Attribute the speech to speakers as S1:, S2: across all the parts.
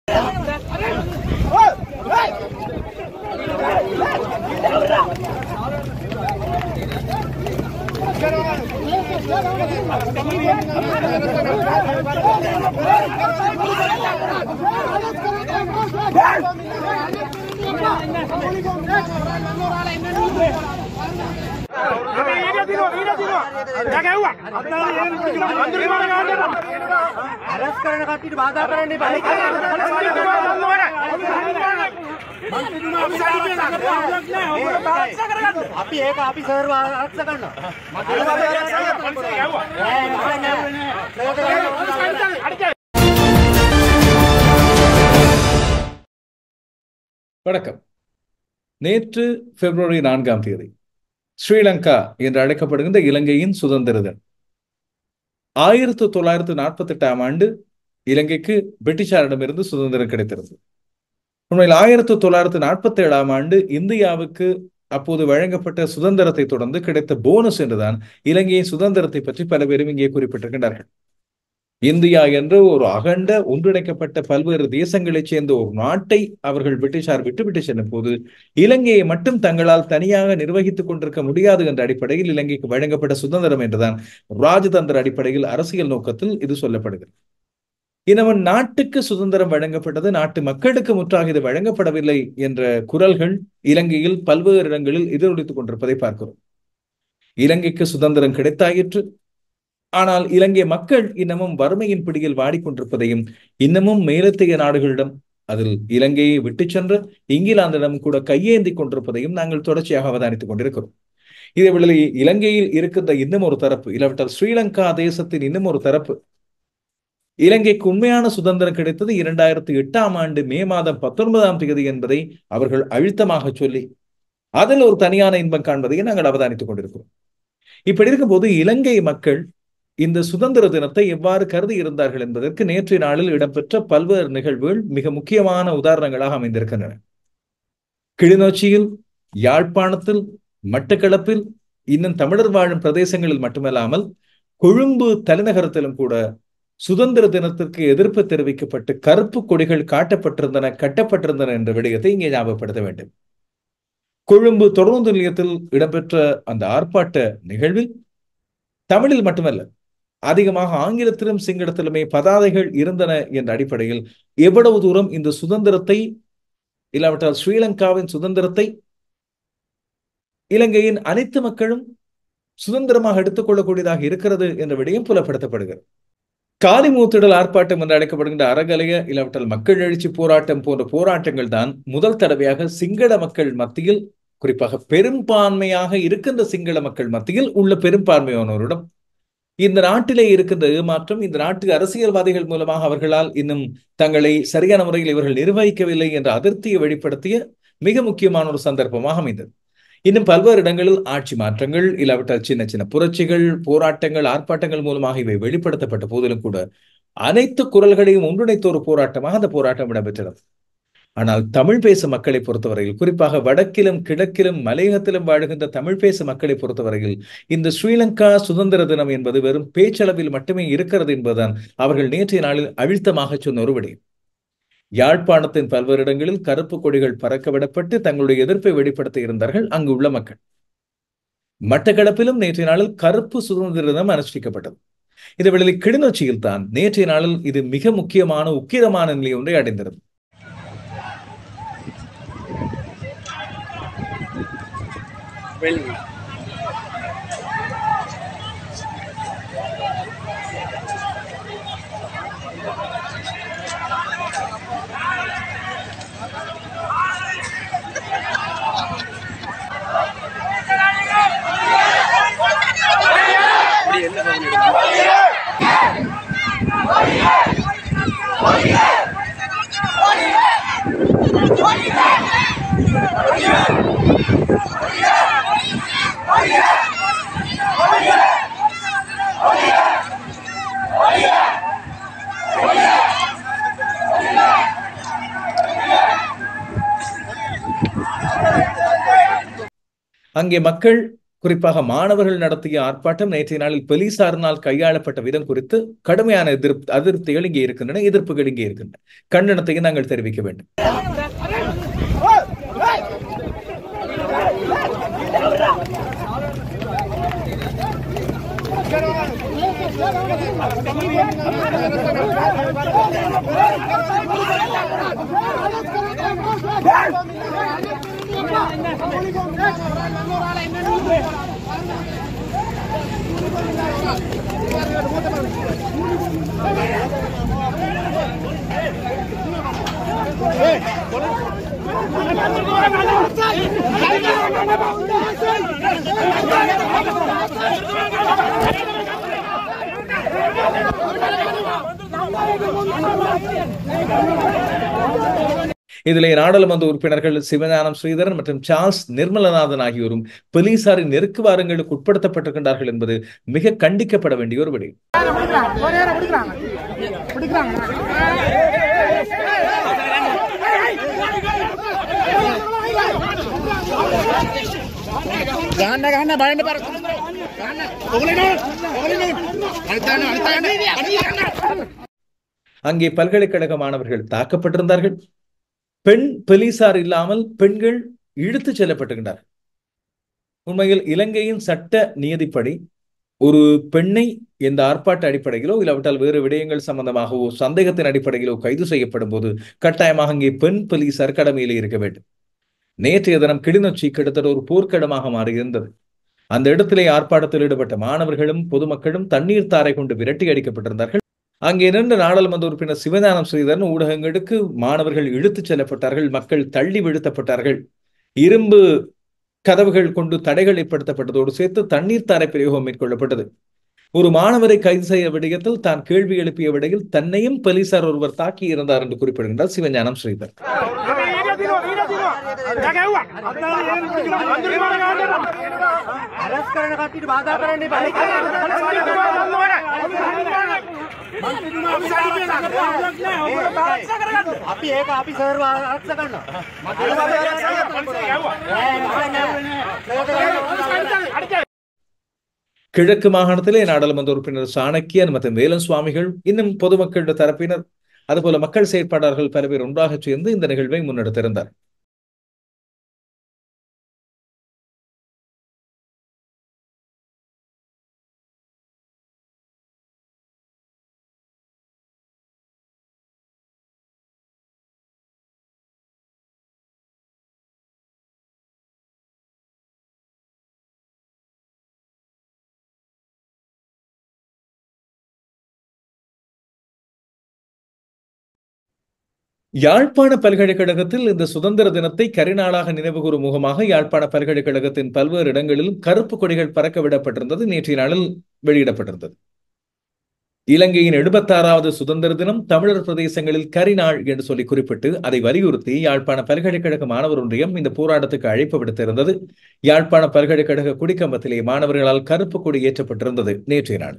S1: අරස් කරන කට්ටියට බාධා කරන්න එපා. අපි ඒක අපි සර්ව ආරක්ෂා කරනවා.
S2: வணக்கம் நேற்று பிப்ரவரி நான்காம் தேதி ஸ்ரீலங்கா என்று அழைக்கப்படுகின்ற இலங்கையின் சுதந்திர தினம் ஆயிரத்து தொள்ளாயிரத்து நாற்பத்தி எட்டாம் ஆண்டு இலங்கைக்கு பிரிட்டிஷாரிடமிருந்து சுதந்திரம் கிடைத்திருந்தது உண்மையில் ஆயிரத்து தொள்ளாயிரத்து நாற்பத்தி ஏழாம் ஆண்டு இந்தியாவுக்கு அப்போது வழங்கப்பட்ட சுதந்திரத்தை தொடர்ந்து கிடைத்த போனஸ் என்றுதான் இலங்கையின் சுதந்திரத்தை பற்றி பல பேரும் இங்கே குறிப்பிட்டிருக்கின்றார்கள் இந்தியா என்று ஒரு அகண்ட ஒன்றிணைக்கப்பட்ட பல்வேறு தேசங்களைச் சேர்ந்த ஒரு நாட்டை அவர்கள் பிரிட்டிஷார் விட்டுவிட்டு சென்ற போது இலங்கையை மட்டும் தங்களால் தனியாக நிர்வகித்துக் கொண்டிருக்க முடியாது என்ற அடிப்படையில் இலங்கைக்கு வழங்கப்பட்ட சுதந்திரம் என்றுதான் ராஜதந்திர அடிப்படையில் அரசியல் நோக்கத்தில் இது சொல்லப்படுகிறது இனவன் நாட்டுக்கு சுதந்திரம் வழங்கப்பட்டது நாட்டு மக்களுக்கு முற்றாக இது வழங்கப்படவில்லை என்ற குரல்கள் இலங்கையில் பல்வேறு இடங்களில் எதிரொலித்துக் கொண்டிருப்பதை பார்க்கிறோம் இலங்கைக்கு சுதந்திரம் கிடைத்தாயிற்று ஆனால் இலங்கை மக்கள் இன்னமும் வறுமையின் பிடியில் வாடிக்கொண்டிருப்பதையும் இன்னமும் மேலத்தைய நாடுகளிடம் அதில் இலங்கையை விட்டு சென்று இங்கிலாந்திடம் கூட கையேந்தி கொண்டிருப்பதையும் நாங்கள் தொடர்ச்சியாக அவதானித்துக் கொண்டிருக்கிறோம் இதே வேளையில் இலங்கையில் இருக்கின்ற இன்னும் ஒரு தரப்பு இல்லாவிட்டால் ஸ்ரீலங்கா தேசத்தின் இன்னும் ஒரு தரப்பு இலங்கைக்கு உண்மையான சுதந்திரம் கிடைத்தது இரண்டாயிரத்தி எட்டாம் ஆண்டு மே மாதம் பத்தொன்பதாம் தேதி என்பதை அவர்கள் அழுத்தமாக சொல்லி அதில் ஒரு தனியான இன்பம் காண்பதை நாங்கள் அவதானித்துக் கொண்டிருக்கிறோம் இப்படி இருக்கும்போது இலங்கை மக்கள் இந்த சுதந்திர தினத்தை எவ்வாறு கருதி இருந்தார்கள் என்பதற்கு நேற்றைய நாளில் இடம்பெற்ற பல்வேறு நிகழ்வுகள் மிக முக்கியமான உதாரணங்களாக அமைந்திருக்கின்றன கிளிநொச்சியில் யாழ்ப்பாணத்தில் மட்டக்களப்பில் இன்னும் தமிழர் வாழும் பிரதேசங்களில் மட்டுமல்லாமல் கொழும்பு தலைநகரத்திலும் கூட சுதந்திர தினத்திற்கு எதிர்ப்பு தெரிவிக்கப்பட்டு கருப்பு கொடிகள் காட்டப்பட்டிருந்தன கட்டப்பட்டிருந்தன என்ற விடயத்தை இங்கே ஞாபகப்படுத்த வேண்டும் கொழும்பு தொடர்ந்து நிலையத்தில் இடம்பெற்ற அந்த ஆர்ப்பாட்ட நிகழ்வில் தமிழில் மட்டுமல்ல அதிகமாக ஆங்கிலத்திலும் சிங்களத்திலுமே பதாதைகள் இருந்தன என்ற அடிப்படையில் எவ்வளவு தூரம் இந்த சுதந்திரத்தை இல்லாவிட்டால் ஸ்ரீலங்காவின் சுதந்திரத்தை இலங்கையின் அனைத்து மக்களும் சுதந்திரமாக எடுத்துக்கொள்ளக்கூடியதாக இருக்கிறது என்ற விடயம் புலப்படுத்தப்படுகிறது காலிமூத்திடல் ஆர்ப்பாட்டம் என்று அழைக்கப்படுகின்ற அறகலைய இல்லாவிட்டால் மக்கள் எழுச்சி போராட்டம் போன்ற போராட்டங்கள் தான் முதல் தடவையாக சிங்கள மக்கள் மத்தியில் குறிப்பாக பெரும்பான்மையாக இருக்கின்ற சிங்கள மக்கள் மத்தியில் உள்ள பெரும்பான்மையானோரிடம் இந்த நாட்டிலே இருக்கின்ற ஏமாற்றம் இந்த நாட்டு அரசியல்வாதிகள் மூலமாக அவர்களால் இன்னும் தங்களை சரியான முறையில் இவர்கள் நிர்வகிக்கவில்லை என்ற அதிருப்தியை வெளிப்படுத்திய மிக முக்கியமான ஒரு சந்தர்ப்பமாக அமைந்தது இன்னும் பல்வேறு இடங்களில் ஆட்சி மாற்றங்கள் இல்லாவிட்டால் சின்ன சின்ன புரட்சிகள் போராட்டங்கள் ஆர்ப்பாட்டங்கள் மூலமாக இவை வெளிப்படுத்தப்பட்ட போதிலும் கூட அனைத்து குரல்களையும் ஒன்றிணைத்த ஒரு போராட்டமாக அந்த போராட்டம் இடம்பெற்றது ஆனால் தமிழ் பேசும் மக்களை பொறுத்தவரையில் குறிப்பாக வடக்கிலும் கிழக்கிலும் மலையகத்திலும் வாழ்கின்ற தமிழ் பேசும் மக்களை பொறுத்தவரையில் இந்த ஸ்ரீலங்கா சுதந்திர தினம் என்பது வெறும் பேச்சளவில் மட்டுமே இருக்கிறது என்பதுதான் அவர்கள் நேற்றைய நாளில் அழுத்தமாக சொன்ன ஒரு விடயம் யாழ்ப்பாணத்தின் பல்வேறு இடங்களில் கருப்பு கொடிகள் பறக்க விடப்பட்டு தங்களுடைய எதிர்ப்பை வெளிப்படுத்த இருந்தார்கள் அங்கு உள்ள மக்கள் மட்டக்களப்பிலும் நேற்றைய நாளில் கருப்பு சுதந்திர தினம் அனுஷ்டிக்கப்பட்டது இந்த வேளையில் கிளிநொச்சியில் தான் நேற்றைய நாளில் இது மிக முக்கியமான உக்கிரமான நிலை ஒன்றை அடைந்திருந்தது அங்கே மக்கள் குறிப்பாக மாணவர்கள் நடத்திய ஆர்ப்பாட்டம் நேற்றைய நாளில் போலீசாரினால் கையாளப்பட்ட விதம் குறித்து கடுமையான எதிர்ப்பு அதிருப்திகள் இங்கே இருக்கின்றன எதிர்ப்புகள் இங்கே இருக்கின்றன கண்டனத்தையும் நாங்கள் தெரிவிக்க வேண்டும் இதிலே நாடாளுமன்ற உறுப்பினர்கள் சிவஞானம் ஸ்ரீதரன் மற்றும் சார்ல்ஸ் நிர்மலநாதன் ஆகியோரும் போலீசாரின் நெருக்குவாரங்களுக்கு உட்படுத்தப்பட்டிருக்கின்றார்கள் என்பது மிக கண்டிக்கப்பட வேண்டிய ஒரு விடயம்
S1: ගහන්න ගහන්න බලන්න පර ගහන්න ඔගලනෝ ඔගලනෝ අනිතාන අනිතාන
S2: அங்கே பல்கலைக்கழக மாணவர்கள் தாக்கப்பட்டிருந்தார்கள் பெண் போலீசார் இல்லாமல் பெண்கள் இழுத்துச் செல்லப்பட்டுகின்றார்கள் உண்மையில் இலங்கையின் சட்ட நியதிப்படி ஒரு பெண்ணை எந்த ஆர்ப்பாட்ட அடிப்படையிலோ இல்லாவிட்டால் வேறு விடயங்கள் சம்பந்தமாகவோ சந்தேகத்தின் அடிப்படையிலோ கைது செய்யப்படும் போது கட்டாயமாக அங்கே பெண் போலீசார் கடமையிலே இருக்க வேண்டும் நேற்றைய தினம் கிளிநொச்சி கிட்டத்தட்ட ஒரு போர்க்களமாக மாறியிருந்தது அந்த இடத்திலே ஆர்ப்பாட்டத்தில் ஈடுபட்ட மாணவர்களும் பொதுமக்களும் தண்ணீர் தாரை கொண்டு விரட்டி அடிக்கப்பட்டிருந்தார்கள் அங்கே நின்ற நாடாளுமன்ற உறுப்பினர் சிவஞானம் ஸ்ரீதரன் ஊடகங்களுக்கு மாணவர்கள் இழுத்துச் செல்லப்பட்டார்கள் மக்கள் தள்ளி வீழ்த்தப்பட்டார்கள் இரும்பு கதவுகள் கொண்டு தடைகள் ஏற்படுத்தப்பட்டதோடு சேர்த்து தண்ணீர் தாரை பிரயோகம் மேற்கொள்ளப்பட்டது ஒரு மாணவரை கைது செய்ய விடயத்தில் தான் கேள்வி எழுப்பிய விடையில் தன்னையும் போலீசார் ஒருவர் தாக்கி இருந்தார் என்று குறிப்பிடுகின்றார் சிவஞானம் ஸ்ரீதர்
S1: අරස් කරන කට්ටියට බාධා කරන්න අපි ඒක අපි සර්ව ආරක්ෂ කරනවා
S2: கிழக்கு மாகாணத்திலே நாடாளுமன்ற உறுப்பினர் சாணக்கியன் மற்றும் வேலன் சுவாமிகள் இன்னும் பொதுமக்களுடைய தரப்பினர் அதுபோல மக்கள் செயற்பாளர்கள் பல பேர் ஒன்றாக சேர்ந்து இந்த நிகழ்வை முன்னெடுத்திருந்தார் யாழ்ப்பாண பல்கலைக்கழகத்தில் இந்த சுதந்திர தினத்தை கரிநாளாக நினைவுகூரும் முகமாக யாழ்ப்பாண பல்கலைக்கழகத்தின் பல்வேறு இடங்களிலும் கருப்பு கொடிகள் பறக்க விடப்பட்டிருந்தது நேற்றைய நாளில் வெளியிடப்பட்டிருந்தது இலங்கையின் எழுபத்தாறாவது சுதந்திர தினம் தமிழர் பிரதேசங்களில் கரிநாள் என்று சொல்லி குறிப்பிட்டு அதை வலியுறுத்தி யாழ்ப்பாண பல்கலைக்கழக மாணவர் ஒன்றியம் இந்த போராட்டத்துக்கு அழைப்பு விடுத்திருந்தது யாழ்ப்பாண பல்கலைக்கழக குடிக்கம்பத்திலே மாணவர்களால் கருப்பு கொடி ஏற்றப்பட்டிருந்தது நேற்றைய நாள்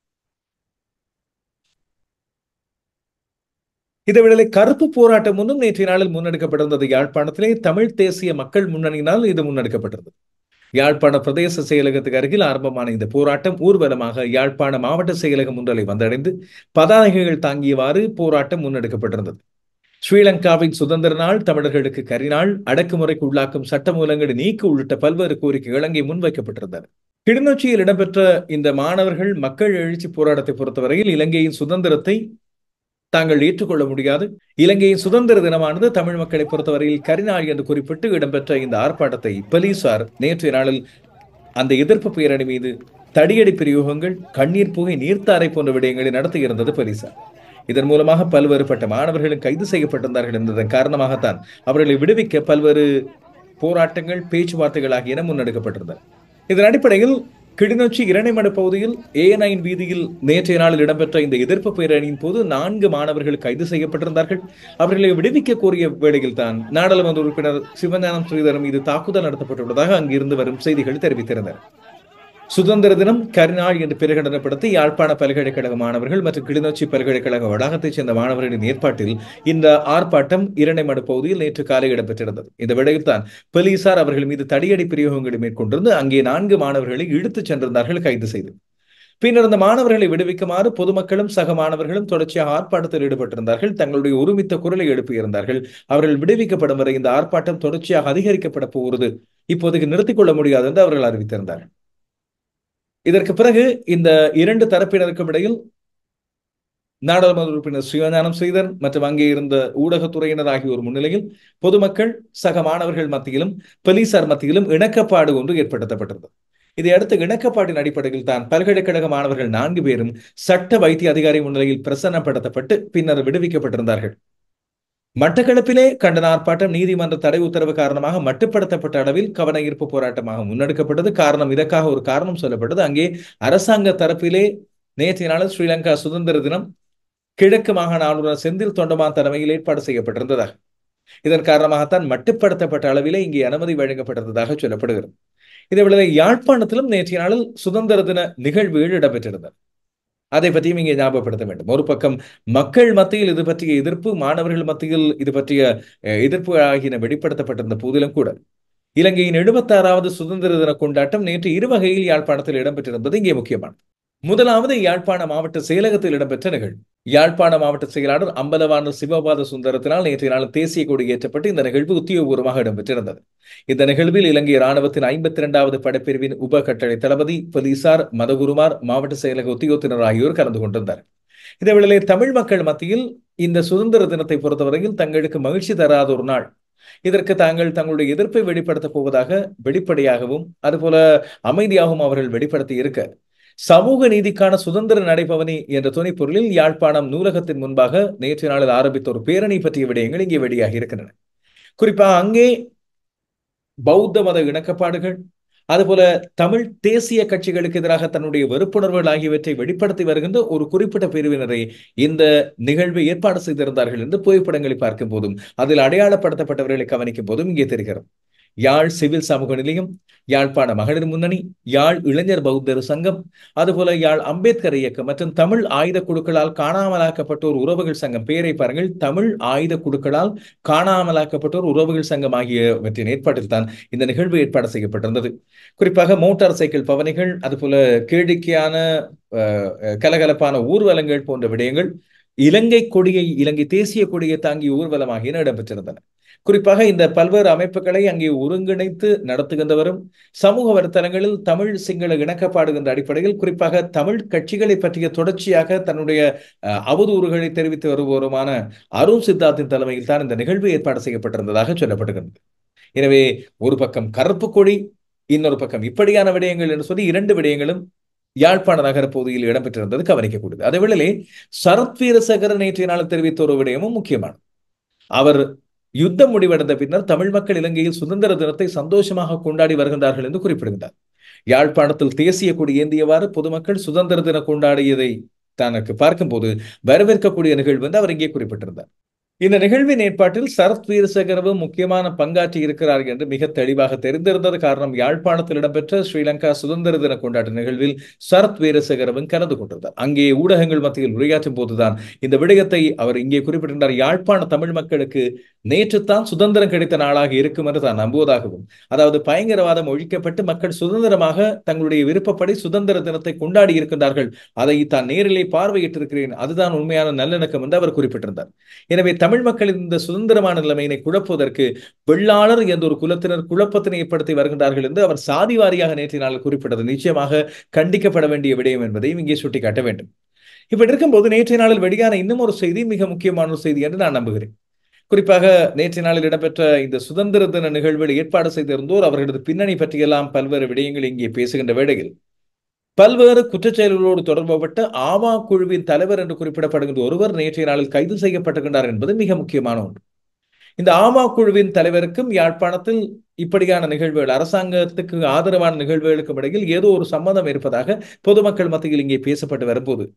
S2: இதேவேளை கருப்பு போராட்டம் ஒன்றும் நேற்றைய நாளில் முன்னெடுக்கப்பட்டிருந்தது யாழ்ப்பாணத்திலே தமிழ் தேசிய மக்கள் முன்னணியினால் இது முன்னெடுக்கப்பட்டிருந்தது யாழ்ப்பாண பிரதேச செயலகத்துக்கு அருகில் ஆரம்பமான இந்த போராட்டம் ஊர்வலமாக யாழ்ப்பாண மாவட்ட செயலகம் ஒன்றலை வந்தடைந்து பதாகைகள் தாங்கியவாறு போராட்டம் முன்னெடுக்கப்பட்டிருந்தது ஸ்ரீலங்காவின் சுதந்திர நாள் தமிழர்களுக்கு கரிநாள் அடக்குமுறைக்கு உள்ளாக்கும் சட்டமூலங்களை நீக்கு உள்ளிட்ட பல்வேறு கோரிக்கைகள் அங்கே முன்வைக்கப்பட்டிருந்தன கிளிநொச்சியில் இடம்பெற்ற இந்த மாணவர்கள் மக்கள் எழுச்சி போராட்டத்தை பொறுத்தவரையில் இலங்கையின் சுதந்திரத்தை தாங்கள் ஏற்றுக்கொள்ள முடியாது இலங்கையின் சுதந்திர தினமானது தமிழ் மக்களை பொறுத்தவரையில் கரிநாள் என்று குறிப்பிட்டு இடம்பெற்ற இந்த ஆர்ப்பாட்டத்தை போலீசார் நேற்றைய நாளில் அந்த எதிர்ப்பு பேரணி மீது தடியடி பிரயோகங்கள் கண்ணீர் புகை நீர்த்தாரை போன்ற விடயங்களை நடத்தியிருந்தது போலீசார் இதன் மூலமாக பல்வேறுபட்ட மாணவர்களும் கைது செய்யப்பட்டிருந்தார்கள் என்பதன் காரணமாகத்தான் அவர்களை விடுவிக்க பல்வேறு போராட்டங்கள் பேச்சுவார்த்தைகள் ஆகியன முன்னெடுக்கப்பட்டிருந்தன இதன் அடிப்படையில் கிளிநொச்சி இரணைமட பகுதியில் ஏ நைன் வீதியில் நேற்றைய நாளில் இடம்பெற்ற இந்த எதிர்ப்பு பேரணியின் போது நான்கு மாணவர்கள் கைது செய்யப்பட்டிருந்தார்கள் அவர்களை விடுவிக்க கோரிய வேளையில் தான் நாடாளுமன்ற உறுப்பினர் சிவஞானம் ஸ்ரீதரன் மீது தாக்குதல் நடத்தப்பட்டுள்ளதாக அங்கிருந்து வரும் செய்திகள் தெரிவித்திருந்தன சுதந்திர தினம் கருநாள் என்று பிரகடனப்படுத்தி யாழ்ப்பாண பல்கலைக்கழக மாணவர்கள் மற்றும் கிளிநொச்சி பல்கலைக்கழக வளாகத்தைச் சேர்ந்த மாணவர்களின் ஏற்பாட்டில் இந்த ஆர்ப்பாட்டம் இரணைமடு பகுதியில் நேற்று காலை இடம்பெற்றிருந்தது இந்த விடயத்தான் போலீசார் அவர்கள் மீது தடியடி பிரயோகங்களை மேற்கொண்டிருந்து அங்கே நான்கு மாணவர்களை இழுத்துச் சென்றிருந்தார்கள் கைது செய்து பின்னர் அந்த மாணவர்களை விடுவிக்குமாறு பொதுமக்களும் சக மாணவர்களும் தொடர்ச்சியாக ஆர்ப்பாட்டத்தில் ஈடுபட்டிருந்தார்கள் தங்களுடைய ஒருமித்த குரலை எழுப்பியிருந்தார்கள் அவர்கள் விடுவிக்கப்படும் வரை இந்த ஆர்ப்பாட்டம் தொடர்ச்சியாக அதிகரிக்கப்பட போகிறது இப்போதைக்கு நிறுத்திக் கொள்ள முடியாது என்று அவர்கள் அறிவித்திருந்தார்கள் இதற்கு பிறகு இந்த இரண்டு தரப்பினருக்கும் இடையில் நாடாளுமன்ற உறுப்பினர் சிவஞானம் ஸ்ரீதர் மற்றும் அங்கே இருந்த ஊடகத்துறையினர் ஆகியோர் முன்னிலையில் பொதுமக்கள் சக மாணவர்கள் மத்தியிலும் போலீசார் மத்தியிலும் இணக்கப்பாடு ஒன்று ஏற்படுத்தப்பட்டிருந்தது இதையடுத்து இணக்கப்பாட்டின் அடிப்படையில் தான் பல்கலைக்கழக மாணவர்கள் நான்கு பேரும் சட்ட வைத்திய அதிகாரி முன்னிலையில் பிரசன்னப்படுத்தப்பட்டு பின்னர் விடுவிக்கப்பட்டிருந்தார்கள் மட்டக்களப்பிலே கண்டன ஆர்ப்பாட்டம் நீதிமன்ற தடை உத்தரவு காரணமாக மட்டுப்படுத்தப்பட்ட அளவில் கவன ஈர்ப்பு போராட்டமாக முன்னெடுக்கப்பட்டது காரணம் இதற்காக ஒரு காரணம் சொல்லப்பட்டது அங்கே அரசாங்க தரப்பிலே நேற்றைய நாள் ஸ்ரீலங்கா சுதந்திர தினம் கிழக்கு மாகாண ஆளுநர் செந்தில் தொண்டமான் தலைமையில் ஏற்பாடு செய்யப்பட்டிருந்ததாக இதன் காரணமாகத்தான் மட்டுப்படுத்தப்பட்ட அளவிலே இங்கே அனுமதி வழங்கப்பட்டிருந்ததாக சொல்லப்படுகிறது இதேவேளை யாழ்ப்பாணத்திலும் நேற்றைய நாளில் சுதந்திர தின நிகழ்வுகள் இடம்பெற்றிருந்தன அதை பற்றியும் இங்கே ஞாபகப்படுத்த வேண்டும் ஒரு பக்கம் மக்கள் மத்தியில் இது பற்றிய எதிர்ப்பு மாணவர்கள் மத்தியில் இது பற்றிய எதிர்ப்பு ஆகியன வெளிப்படுத்தப்பட்டிருந்த போதிலும் கூட இலங்கையின் எழுபத்தாறாவது சுதந்திர தின கொண்டாட்டம் நேற்று இரு வகையில் யாழ்ப்பாணத்தில் இடம்பெற்றிருந்தது இங்கே முக்கியமானது முதலாவது யாழ்ப்பாண மாவட்ட செயலகத்தில் இடம்பெற்ற நிகழ்வு யாழ்ப்பாண மாவட்ட செயலாளர் அம்பலவான சிவபாத சுந்தரத்தினால் நேற்றைய நாள் தேசிய கொடி ஏற்றப்பட்டு இந்த நிகழ்வு உத்தியோகபூர்வமாக இடம்பெற்றிருந்தது இந்த நிகழ்வில் இலங்கை ராணுவத்தின் ஐம்பத்தி இரண்டாவது படைப்பிரிவின் உப கட்டளை தளபதி போலீசார் மதகுருமார் மாவட்ட செயலக உத்தியோகத்தினர் ஆகியோர் கலந்து கொண்டிருந்தார் இதேவேளை தமிழ் மக்கள் மத்தியில் இந்த சுதந்திர தினத்தை பொறுத்தவரையில் தங்களுக்கு மகிழ்ச்சி தராத ஒரு நாள் இதற்கு தாங்கள் தங்களுடைய எதிர்ப்பை வெளிப்படுத்தப் போவதாக வெளிப்படையாகவும் அதுபோல அமைதியாகவும் அவர்கள் வெளிப்படுத்தி இருக்க சமூக நீதிக்கான சுதந்திர நடைபவனி என்ற துணைப்பொருளில் யாழ்ப்பாணம் நூலகத்தின் முன்பாக நேற்று நாளில் ஆரம்பித்த ஒரு பேரணி பற்றிய விடயங்கள் இங்கே வெளியாகி இருக்கின்றன குறிப்பாக அங்கே பௌத்த மத இணக்கப்பாடுகள் அதுபோல தமிழ் தேசிய கட்சிகளுக்கு எதிராக தன்னுடைய வெறுப்புணர்வுகள் ஆகியவற்றை வெளிப்படுத்தி வருகின்ற ஒரு குறிப்பிட்ட பிரிவினரை இந்த நிகழ்வை ஏற்பாடு செய்திருந்தார்கள் என்று புகைப்படங்களை பார்க்கும் போதும் அதில் அடையாளப்படுத்தப்பட்டவர்களை கவனிக்கும் போதும் இங்கே தெரிகிறது யாழ் சிவில் சமூக நிலையம் யாழ்ப்பாண மகளிர் முன்னணி யாழ் இளைஞர் பௌத்தர் சங்கம் அதுபோல யாழ் அம்பேத்கர் இயக்கம் மற்றும் தமிழ் ஆயுத குழுக்களால் காணாமலாக்கப்பட்டோர் உறவுகள் சங்கம் பெயரை பாருங்கள் தமிழ் ஆயுத குழுக்களால் காணாமலாக்கப்பட்டோர் உறவுகள் சங்கம் ஆகியவற்றின் ஏற்பாட்டில் தான் இந்த நிகழ்வு ஏற்பாடு செய்யப்பட்டிருந்தது குறிப்பாக மோட்டார் சைக்கிள் பவனிகள் அதுபோல கேளிக்கையான கலகலப்பான ஊர்வலங்கள் போன்ற விடயங்கள் இலங்கை கொடியை இலங்கை தேசிய கொடியை தாங்கிய ஊர்வலம் ஆகியன இடம்பெற்றிருந்தன குறிப்பாக இந்த பல்வேறு அமைப்புகளை அங்கே ஒருங்கிணைத்து நடத்துகின்றவரும் சமூக வலைத்தளங்களில் தமிழ் சிங்கள இணக்கப்பாடுகின்ற அடிப்படையில் குறிப்பாக தமிழ் கட்சிகளை பற்றிய தொடர்ச்சியாக தன்னுடைய அவதூறுகளை தெரிவித்து வருபவருமான அருண் சித்தார்த்தின் தலைமையில் தான் இந்த நிகழ்வு ஏற்பாடு செய்யப்பட்டிருந்ததாக சொல்லப்படுகிறது எனவே ஒரு பக்கம் கருப்பு கொடி இன்னொரு பக்கம் இப்படியான விடயங்கள் என்று சொல்லி இரண்டு விடயங்களும் யாழ்ப்பாண நகர பகுதியில் இடம்பெற்றிருந்தது கவனிக்கக்கூடியது அதே வேளையிலே சரத் வீரசேகர நேற்றைய நாள் தெரிவித்த ஒரு விடயமும் முக்கியமானது அவர் யுத்தம் முடிவடைந்த பின்னர் தமிழ் மக்கள் இலங்கையில் சுதந்திர தினத்தை சந்தோஷமாக கொண்டாடி வருகின்றார்கள் என்று குறிப்பிடுகிறார் யாழ்ப்பாணத்தில் தேசிய கொடி ஏந்தியவாறு பொதுமக்கள் சுதந்திர தின கொண்டாடியதை தனக்கு பார்க்கும்போது வரவேற்கக்கூடிய நிகழ்வு என்று அவர் இங்கே குறிப்பிட்டிருந்தார் இந்த நிகழ்வின் ஏற்பாட்டில் சரத் வீரசேகரவும் முக்கியமான பங்காற்றி இருக்கிறார் என்று மிக தெளிவாக தெரிந்திருந்தது காரணம் யாழ்ப்பாணத்தில் இடம்பெற்ற ஸ்ரீலங்கா சுதந்திர தின கொண்டாட்ட நிகழ்வில் சரத் வீரசேகரவும் கலந்து கொண்டிருந்தார் அங்கே ஊடகங்கள் மத்தியில் உரையாற்றும் போதுதான் இந்த விடயத்தை அவர் இங்கே குறிப்பிட்டிருந்தார் யாழ்ப்பாண தமிழ் மக்களுக்கு நேற்றுத்தான் சுதந்திரம் கிடைத்த நாளாக இருக்கும் என்று தான் நம்புவதாகவும் அதாவது பயங்கரவாதம் ஒழிக்கப்பட்டு மக்கள் சுதந்திரமாக தங்களுடைய விருப்பப்படி சுதந்திர தினத்தை கொண்டாடி இருக்கின்றார்கள் அதை தான் நேரிலே பார்வையிட்டிருக்கிறேன் அதுதான் உண்மையான நல்லிணக்கம் என்று அவர் குறிப்பிட்டிருந்தார் எனவே தமிழ் மக்களின் இந்த சுதந்திரமான நிலைமையினை குழப்புவதற்கு வெள்ளாளர் என்ற ஒரு குலத்தினர் குழப்பத்தினை ஏற்படுத்தி வருகின்றார்கள் என்று அவர் சாதி வாரியாக நேற்றைய நாள் குறிப்பிட்டது நிச்சயமாக கண்டிக்கப்பட வேண்டிய விடயம் என்பதையும் இங்கே சுட்டிக்காட்ட வேண்டும் இப்படி இருக்கும்போது நேற்றைய நாளில் வெளியான இன்னும் ஒரு செய்தி மிக முக்கியமான ஒரு செய்தி என்று நான் நம்புகிறேன் குறிப்பாக நேற்றைய நாளில் இடம்பெற்ற இந்த சுதந்திர தின நிகழ்வில் ஏற்பாடு செய்திருந்தோர் அவர்களது பின்னணி பற்றியெல்லாம் பல்வேறு விடயங்கள் இங்கே பேசுகின்ற வேளையில் பல்வேறு குற்றச்செயல்களோடு தொடர்புபட்ட ஆமா குழுவின் தலைவர் என்று குறிப்பிடப்படுகின்ற ஒருவர் நேற்றைய நாளில் கைது செய்யப்பட்டிருக்கின்றார் என்பது மிக முக்கியமான ஒன்று இந்த ஆமா குழுவின் தலைவருக்கும் யாழ்ப்பாணத்தில் இப்படியான நிகழ்வுகள் அரசாங்கத்துக்கு ஆதரவான நிகழ்வுகளுக்கும் இடையில் ஏதோ ஒரு சம்மதம் இருப்பதாக பொதுமக்கள் மத்தியில் இங்கே பேசப்பட்டு வரும்போது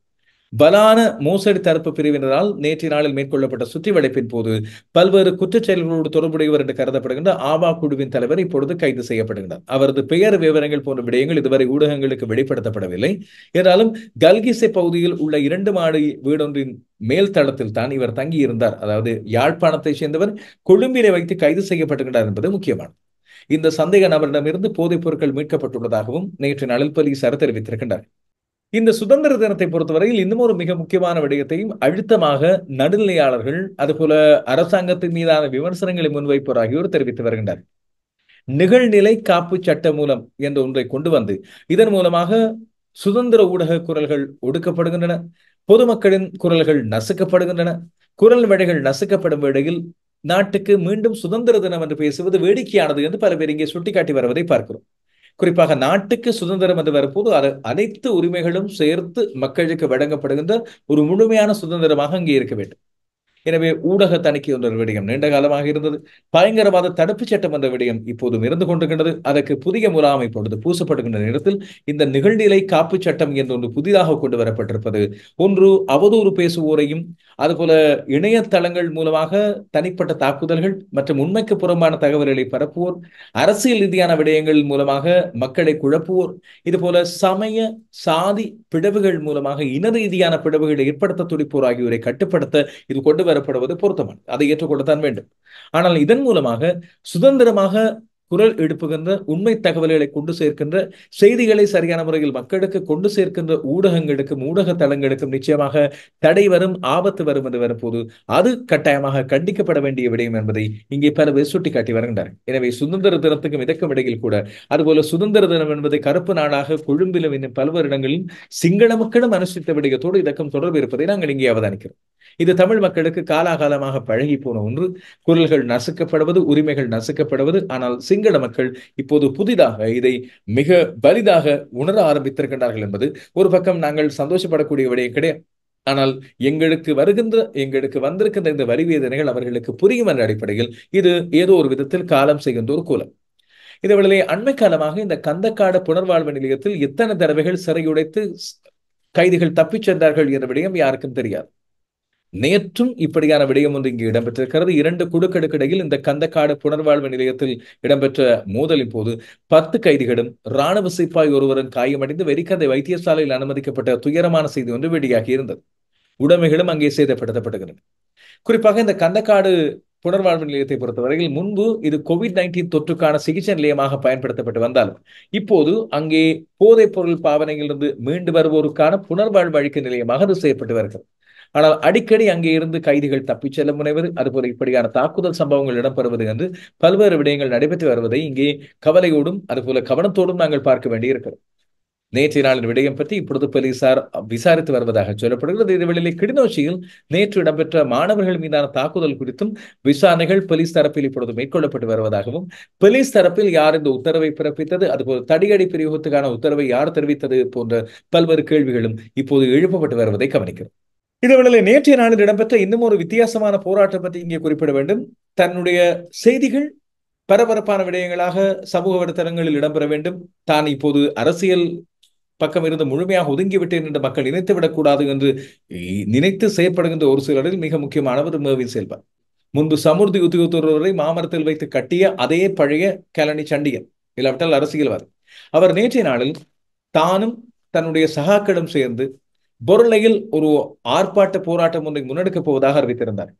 S2: பலான மோசடி தரப்பு பிரிவினரால் நேற்றைய நாளில் மேற்கொள்ளப்பட்ட சுற்றிவளைப்பின் போது பல்வேறு குற்றச் செயல்களோடு தொடர்புடையவர் என்று கருதப்படுகின்ற ஆபா குழுவின் தலைவர் இப்பொழுது கைது செய்யப்படுகிறார் அவரது பெயர் விவரங்கள் போன்ற விடயங்கள் இதுவரை ஊடகங்களுக்கு வெளிப்படுத்தப்படவில்லை என்றாலும் கல்கிசை பகுதியில் உள்ள இரண்டு மாடி வீடொன்றின் மேல் தளத்தில் தான் இவர் தங்கியிருந்தார் அதாவது யாழ்ப்பாணத்தை சேர்ந்தவர் கொழும்பிலே வைத்து கைது செய்யப்பட்டுகிறார் என்பது முக்கியமானது இந்த சந்தேக நபரிடமிருந்து போதைப் பொருட்கள் மீட்கப்பட்டுள்ளதாகவும் நேற்று நாளில் போலீசார் தெரிவித்திருக்கின்றனர் இந்த சுதந்திர தினத்தை பொறுத்தவரையில் இன்னும் ஒரு மிக முக்கியமான விடயத்தையும் அழுத்தமாக நடுநிலையாளர்கள் அதுபோல அரசாங்கத்தின் மீதான விமர்சனங்களை முன்வைப்போர் ஆகியோர் தெரிவித்து வருகின்றனர் நிகழ்நிலை காப்பு சட்ட மூலம் என்ற ஒன்றை கொண்டு வந்து இதன் மூலமாக சுதந்திர ஊடக குரல்கள் ஒடுக்கப்படுகின்றன பொதுமக்களின் குரல்கள் நசுக்கப்படுகின்றன குரல் வழிகள் நசுக்கப்படும் வேளையில் நாட்டுக்கு மீண்டும் சுதந்திர தினம் என்று பேசுவது வேடிக்கையானது என்று பல பேர் இங்கே சுட்டிக்காட்டி வருவதை பார்க்கிறோம் குறிப்பாக நாட்டுக்கு சுதந்திரம் என்று வரும்போது அது அனைத்து உரிமைகளும் சேர்த்து மக்களுக்கு வழங்கப்படுகின்ற ஒரு முழுமையான சுதந்திரமாக அங்கே இருக்க வேண்டும் எனவே ஊடக தணிக்கை என்ற விடயம் நீண்ட காலமாக இருந்தது பயங்கரவாத தடுப்பு சட்டம் என்ற விடயம் இப்போதும் இருந்து கொண்டிருக்கின்றது அதற்கு புதிய முலாமை பொழுது பூசப்படுகின்ற நேரத்தில் இந்த நிகழ்நிலை காப்பு சட்டம் என்று ஒன்று புதிதாக கொண்டு வரப்பட்டிருப்பது ஒன்று அவதூறு பேசுவோரையும் அதுபோல இணையதளங்கள் மூலமாக தனிப்பட்ட தாக்குதல்கள் மற்றும் உண்மைக்கு புறம்பான தகவல்களை பரப்புவோர் அரசியல் ரீதியான விடயங்கள் மூலமாக மக்களை குழப்புவோர் இதுபோல சமய சாதி பிளவுகள் மூலமாக இன ரீதியான பிளவுகளை ஏற்படுத்த துடிப்போர் ஆகியோரை கட்டுப்படுத்த இது கொண்டு வரப்படுவது பொருத்தமானது அதை ஏற்றுக்கொள்ளத்தான் வேண்டும் ஆனால் இதன் மூலமாக சுதந்திரமாக குரல் எழுப்புகின்ற உண்மை தகவல்களை கொண்டு சேர்க்கின்ற செய்திகளை சரியான முறையில் மக்களுக்கு கொண்டு சேர்க்கின்ற ஊடகங்களுக்கும் ஊடக தளங்களுக்கும் நிச்சயமாக தடை வரும் ஆபத்து வரும் என்று வரும்போது அது கட்டாயமாக கண்டிக்கப்பட வேண்டிய விடயம் என்பதை இங்கே பல பேர் சுட்டிக்காட்டி வருகின்றனர் எனவே சுதந்திர தினத்துக்கும் இதற்கும் இடையில் கூட அதுபோல சுதந்திர தினம் என்பதை கருப்பு நாடாக கொழும்பிலும் இன்னும் பல்வேறு இடங்களிலும் சிங்கள மக்களும் அனுஷ்டித்த விடயத்தோடு இதற்கும் தொடர்பு இருப்பதை நாங்கள் இங்கே அவதானிக்கிறோம் இது தமிழ் மக்களுக்கு காலாகாலமாக பழகி போன ஒன்று குரல்கள் நசுக்கப்படுவது உரிமைகள் நசுக்கப்படுவது ஆனால் சிங்கள மக்கள் இப்போது புதிதாக இதை மிக வலிதாக உணர ஆரம்பித்திருக்கின்றார்கள் என்பது ஒரு பக்கம் நாங்கள் சந்தோஷப்படக்கூடிய விடயம் கிடையாது ஆனால் எங்களுக்கு வருகின்ற எங்களுக்கு வந்திருக்கின்ற இந்த வரி வேதனைகள் அவர்களுக்கு புரியும் என்ற அடிப்படையில் இது ஏதோ ஒரு விதத்தில் காலம் செய்கின்ற ஒரு கூலம் இதேவேளை அண்மை காலமாக இந்த கந்தக்காடு புனர்வாழ்வு நிலையத்தில் எத்தனை தடவைகள் சிறையுடைத்து கைதிகள் தப்பிச் சென்றார்கள் என்ற விடயம் யாருக்கும் தெரியாது நேற்றும் இப்படியான விடயம் ஒன்று இங்கு இடம்பெற்றிருக்கிறது இரண்டு குழுக்களுக்கு இடையில் இந்த கந்தக்காடு புனர்வாழ்வு நிலையத்தில் இடம்பெற்ற மோதலின் போது பத்து கைதிகளும் ராணுவ சிப்பாய் ஒருவரும் காயமடைந்து வெறிக்கந்தை வைத்தியசாலையில் அனுமதிக்கப்பட்ட துயரமான செய்தி ஒன்று வெளியாகி இருந்தது உடைமைகளும் அங்கே சேதப்படுத்தப்படுகின்றன குறிப்பாக இந்த கந்தக்காடு புனர்வாழ்வு நிலையத்தை பொறுத்தவரையில் முன்பு இது கோவிட் நைன்டீன் தொற்றுக்கான சிகிச்சை நிலையமாக பயன்படுத்தப்பட்டு வந்தாலும் இப்போது அங்கே போதைப் பொருள் பாவனையிலிருந்து மீண்டு வருவோருக்கான புனர்வாழ்வு அளிக்கும் நிலையமாக அது செய்யப்பட்டு வருகிறது ஆனால் அடிக்கடி அங்கே இருந்து கைதிகள் தப்பிச் செல்ல முனைவது அதுபோல இப்படியான தாக்குதல் சம்பவங்கள் இடம்பெறுவது என்று பல்வேறு விடயங்கள் நடைபெற்று வருவதை இங்கே கவலையோடும் அதுபோல கவனத்தோடும் நாங்கள் பார்க்க வேண்டியிருக்கிறது நேற்றைய நாளின் விடயம் பற்றி இப்பொழுது போலீசார் விசாரித்து வருவதாக சொல்லப்படுகிறது இதுவேளை கிளிநொச்சியில் நேற்று இடம்பெற்ற மாணவர்கள் மீதான தாக்குதல் குறித்தும் விசாரணைகள் போலீஸ் தரப்பில் இப்பொழுது மேற்கொள்ளப்பட்டு வருவதாகவும் போலீஸ் தரப்பில் யார் இந்த உத்தரவை பிறப்பித்தது அதுபோல் தடியடி பிரயோகத்துக்கான உத்தரவை யார் தெரிவித்தது போன்ற பல்வேறு கேள்விகளும் இப்போது எழுப்பப்பட்டு வருவதை கவனிக்கிறோம் இதேவேளை நேற்றைய நாளில் இடம்பெற்ற இன்னும் ஒரு வித்தியாசமான போராட்டம் பற்றி இங்கே குறிப்பிட வேண்டும் தன்னுடைய செய்திகள் பரபரப்பான விடயங்களாக சமூக வலைத்தளங்களில் இடம்பெற வேண்டும் தான் இப்போது அரசியல் பக்கம் இருந்து முழுமையாக ஒதுங்கிவிட்டேன் என்று மக்கள் நினைத்து விடக்கூடாது என்று நினைத்து செயற்படுகின்ற ஒரு சிலரில் மிக முக்கியமானவர் மேவின் செல்வா முன்பு சமுர்த்தி உத்தியோகத்தொருவரை மாமரத்தில் வைத்து கட்டிய அதே பழைய கலனி சண்டியன் இல்லாவிட்டால் அரசியல்வாதி அவர் நேற்றைய நாளில் தானும் தன்னுடைய சகாக்களும் சேர்ந்து பொருளையில் ஒரு ஆர்ப்பாட்ட போராட்டம் ஒன்றை முன்னெடுக்கப் போவதாக அறிவித்திருந்தார்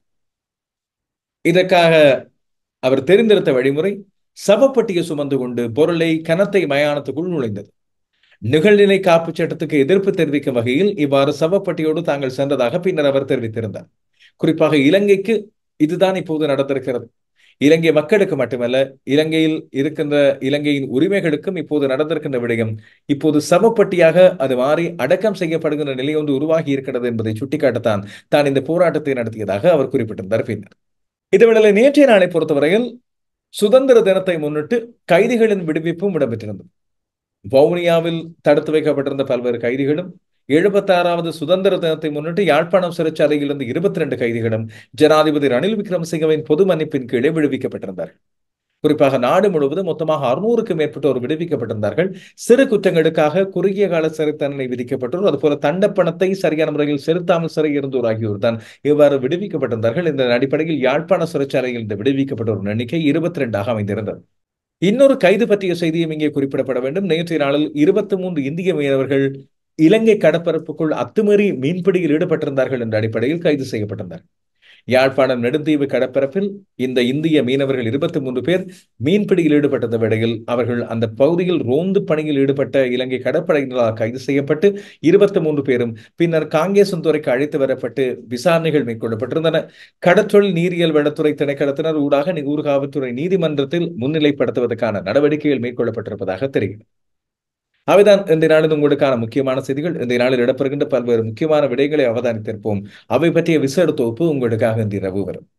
S2: இதற்காக அவர் தெரிந்தெடுத்த வழிமுறை சவப்பட்டியை சுமந்து கொண்டு பொருளை கனத்தை மயானத்துக்குள் நுழைந்தது நிகழ்நிலை காப்பு சட்டத்துக்கு எதிர்ப்பு தெரிவிக்கும் வகையில் இவ்வாறு சவப்பட்டியோடு தாங்கள் சென்றதாக பின்னர் அவர் தெரிவித்திருந்தார் குறிப்பாக இலங்கைக்கு இதுதான் இப்போது நடந்திருக்கிறது இலங்கை மக்களுக்கு மட்டுமல்ல இலங்கையில் இருக்கின்ற இலங்கையின் உரிமைகளுக்கும் இப்போது நடந்திருக்கின்ற விடயம் இப்போது சமப்பட்டியாக அது மாறி அடக்கம் செய்யப்படுகின்ற நிலை ஒன்று உருவாகி இருக்கிறது என்பதை சுட்டிக்காட்டத்தான் தான் இந்த போராட்டத்தை நடத்தியதாக அவர் குறிப்பிட்டிருந்தார் பின்னர் இதுவேளை நேற்றைய நாளை பொறுத்தவரையில் சுதந்திர தினத்தை முன்னிட்டு கைதிகளின் விடுவிப்பும் இடம்பெற்றிருந்தது வவுனியாவில் தடுத்து வைக்கப்பட்டிருந்த பல்வேறு கைதிகளும் எழுபத்தாறாவது சுதந்திர தினத்தை முன்னிட்டு யாழ்ப்பாணம் சிறைச்சாலையிலிருந்து இருபத்தி ரெண்டு கைதிகளும் ஜனாதிபதி ரணில் விக்ரமசிங்கவின் பொது மன்னிப்பின் கீழே விடுவிக்கப்பட்டிருந்தார்கள் குறிப்பாக நாடு முழுவதும் மொத்தமாக அறுநூறுக்கும் மேற்பட்டோர் விடுவிக்கப்பட்டிருந்தார்கள் சிறு குற்றங்களுக்காக குறுகிய கால சிறை தண்டனை விதிக்கப்பட்டோர் அதுபோல தண்டப்பணத்தை சரியான முறையில் செலுத்தாமல் சிறை இருந்தோர் ஆகியோர் தான் இவ்வாறு விடுவிக்கப்பட்டிருந்தார்கள் இந்த அடிப்படையில் யாழ்ப்பாண சிறைச்சாலையில் இந்த விடுவிக்கப்பட்டோர் எண்ணிக்கை இருபத்தி ரெண்டாக அமைந்திருந்தது இன்னொரு கைது பற்றிய செய்தியும் இங்கே குறிப்பிடப்பட வேண்டும் நேற்றைய நாளில் இருபத்தி மூன்று இந்திய மீனவர்கள் இலங்கை கடற்பரப்புக்குள் அத்துமீறி மீன்பிடியில் ஈடுபட்டிருந்தார்கள் என்ற அடிப்படையில் கைது செய்யப்பட்டிருந்தார்கள் யாழ்ப்பாணம் நெடுந்தீவு கடற்பரப்பில் இந்த இந்திய மீனவர்கள் இருபத்தி மூன்று பேர் மீன்பிடியில் ஈடுபட்டிருந்த வேளையில் அவர்கள் அந்த பகுதியில் ரோந்து பணியில் ஈடுபட்ட இலங்கை கடற்படையினரால் கைது செய்யப்பட்டு இருபத்தி மூன்று பேரும் பின்னர் காங்கேசன்துறைக்கு அழைத்து வரப்பட்டு விசாரணைகள் மேற்கொள்ளப்பட்டிருந்தன கடற்றொழில் நீரியல் வளத்துறை திணைக்களத்தினர் ஊடாக ஊர்காவல்துறை நீதிமன்றத்தில் முன்னிலைப்படுத்துவதற்கான நடவடிக்கைகள் மேற்கொள்ளப்பட்டிருப்பதாக தெரிகிறது அவைதான் இந்த நாளில் உங்களுக்கான முக்கியமான செய்திகள் இந்த நாளில் இடம்பெறுகின்ற பல்வேறு முக்கியமான விடயங்களை அவதானித்திருப்போம் அவை பற்றிய விசேட தொகுப்பு உங்களுக்காக இந்த இரவு வரும்